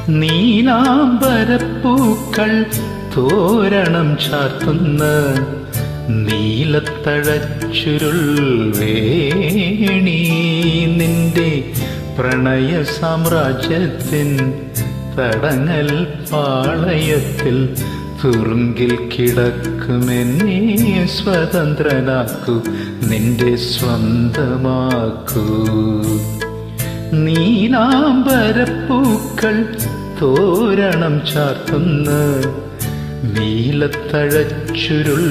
നീലാംബരപ്പൂക്കൾ തോരണം ചാർത്തുന്ന നീലത്തഴച്ചുരുൾ വേണി നിന്റെ പ്രണയ സാമ്രാജ്യത്തിൻ തടങ്ങൽ പാളയത്തിൽ തുറുങ്കിൽ കിടക്കുമെന്നെ സ്വതന്ത്രനാക്കൂ നിന്റെ സ്വന്തമാക്കൂ നീലാംബരപ്പൂക്കൾ തോരണം ചാർത്തുന്ന നീലത്തഴച്ചുരുൾ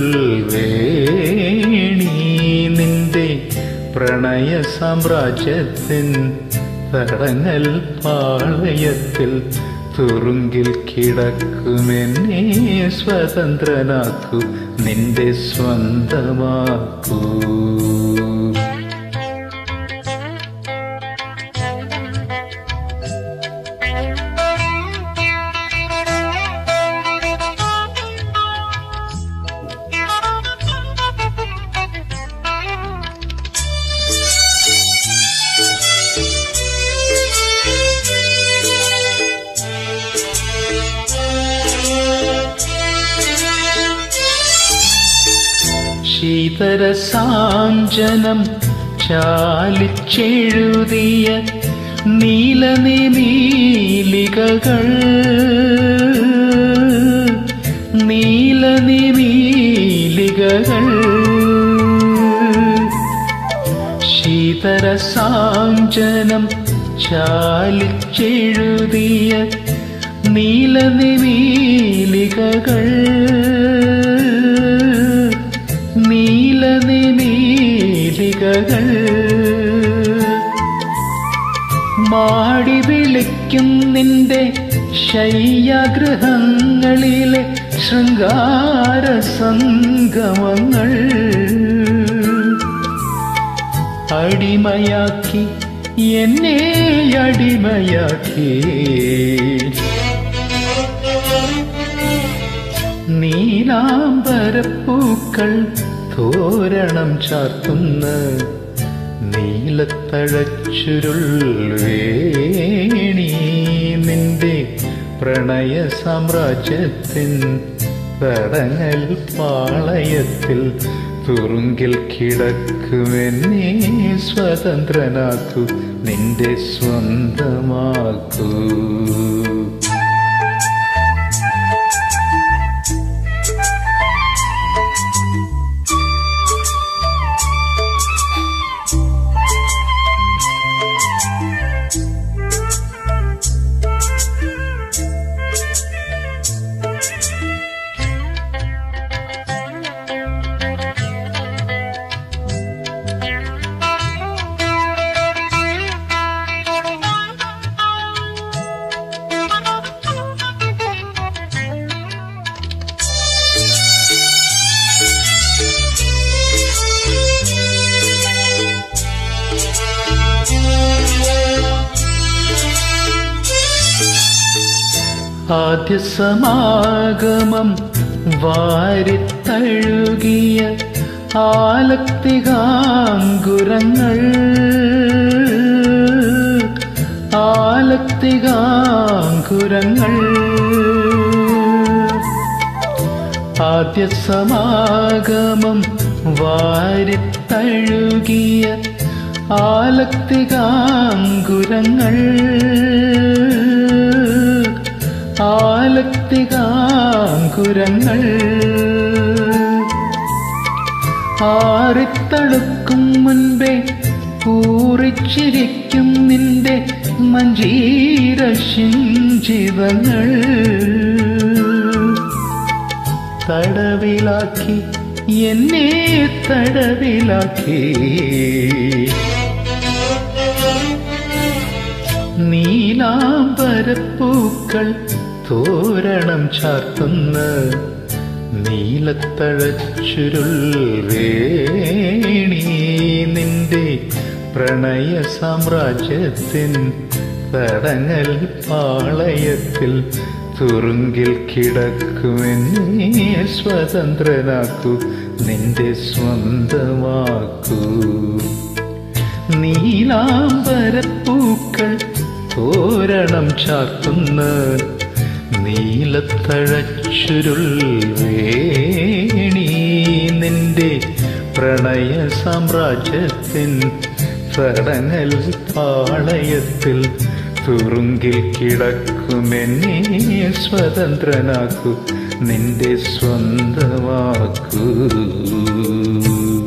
വേണി നിന്റെ പ്രണയ സാമ്രാജ്യത്തിൻ തടങ്ങൽ പാളയത്തിൽ തുറുങ്കിൽ കിടക്കുമെന്നെ സ്വതന്ത്രനാക്കൂ നിന്റെ സ്വന്തമാക്കൂ ശീതരസാഞ്ജനം ചാലിച്ചെഴുതിയ നീലനിമീലികകൾ നീലനിമീലികകൾ ശീതരസാഞ്ജനം ചാലിച്ചെഴുതിയ നീലനിമീലികകൾ നീലനിമീലികകൾ മാടി വിളിക്കും നിന്റെ ശയ്യാഗൃഹങ്ങളിലെ ശൃംഗാര സംഗമങ്ങൾ അടിമയാക്കി എന്നെ അടിമയാക്കി നീലാംബരപ്പൂക്കൾ തോരണം ചാർത്തുന്ന നീലത്തഴച്ചുരുൾ വേണി നിന്റെ പ്രണയ സാമ്രാജ്യത്തിൻ തടങ്ങൽ പാളയത്തിൽ തുറുങ്കിൽ കിടക്കുമെന്നെ സ്വതന്ത്രനാക്കൂ നിന്റെ സ്വന്തമാക്കൂ ആദ്യ സമാഗമം വാരിത്തഴുകിയ ആലക്തികാങ്കുരങ്ങൾ ആലക്തികാങ്കുരങ്ങൾ ആദ്യ സമാഗമം വാരിത്തഴുകിയ ആലക്തികാങ്കുരങ്ങൾ ആലക്തികാങ്കുരങ്ങൾ ആറിത്തളുക്കും മുൻപേ പൂറിച്ചിരിക്കും നിന്റെ മഞ്ജീര ശിഞ്ചിതങ്ങൾ തടവിലാക്കി എന്നെ തടവിലാക്കി നീലാംബരപ്പൂക്കൾ തോരണം ചാർത്തുന്ന നീലത്തഴച്ചുരുൾ വേണി നിന്റെ പ്രണയ സാമ്രാജ്യത്തിൻ തടങ്ങൽ പാളയത്തിൽ തുറുങ്കിൽ കിടക്കുമെന്നെ സ്വതന്ത്രനാക്കൂ നിന്റെ സ്വന്തമാക്കൂ നീലാംബരപ്പൂക്കൾ തോരണം ചാർത്തുന്ന നീലത്തഴച്ചുരുൾ വേണി നിന്റെ പ്രണയ സാമ്രാജ്യത്തിൻ തടങ്ങൽ പാളയത്തിൽ തുറുങ്കിൽ കിടക്കുമെന്നെ സ്വതന്ത്രനാക്കൂ നിന്റെ സ്വന്തമാക്കൂ